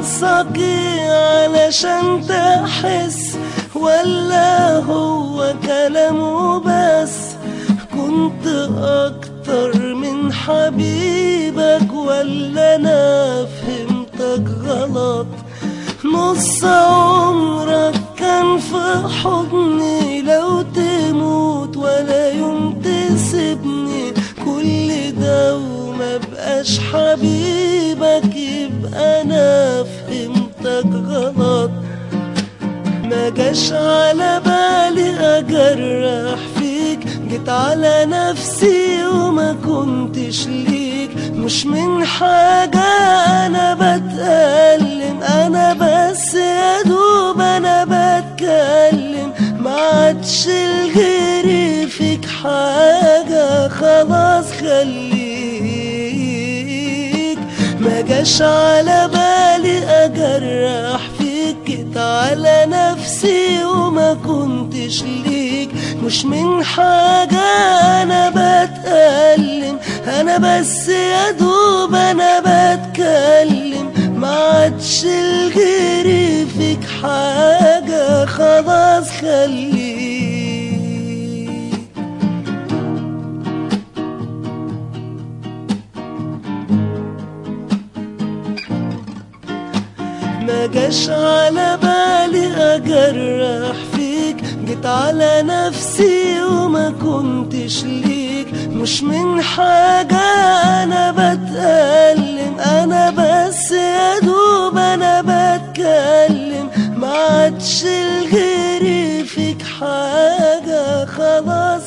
ناقصك ايه علشان تحس ولا هو كلامه بس كنت اكتر من حبيبك ولا انا فهمتك غلط نص عمرك كان في حضني لو تموت ولا يوم تسيبني كل ده وما بقاش حبيبك يبقى انا فهمتك غلط ما جاش على بالي اجرح فيك جيت على نفسي وما كنتش ليك مش من حاجة انا بتألم انا بس يا دوب انا بتكلم ما عادش الغيري فيك حاجة خلاص خليك ما جاش على بالي اجرح فيك جيت على نفسي وما كنتش ليك مش من حاجة انا بتألم انا بس يا دوب انا بتكلم ما عادش الغيري فيك حاجة خلاص خليك ما جاش على بالي اجرح فيك جيت على نفسي وما كنتش ليك مش من حاجة انا بتألم انا بس يا دوب انا بتكلم ما عادش الغيري فيك حاجة خلاص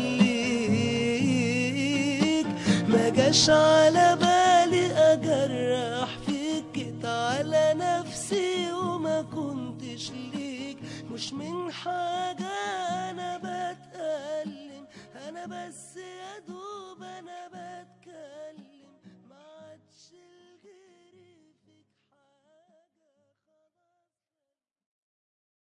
خليك ما جاش على بالي اجرح فيك جيت على نفسي وما كنتش ليك مش من حاجة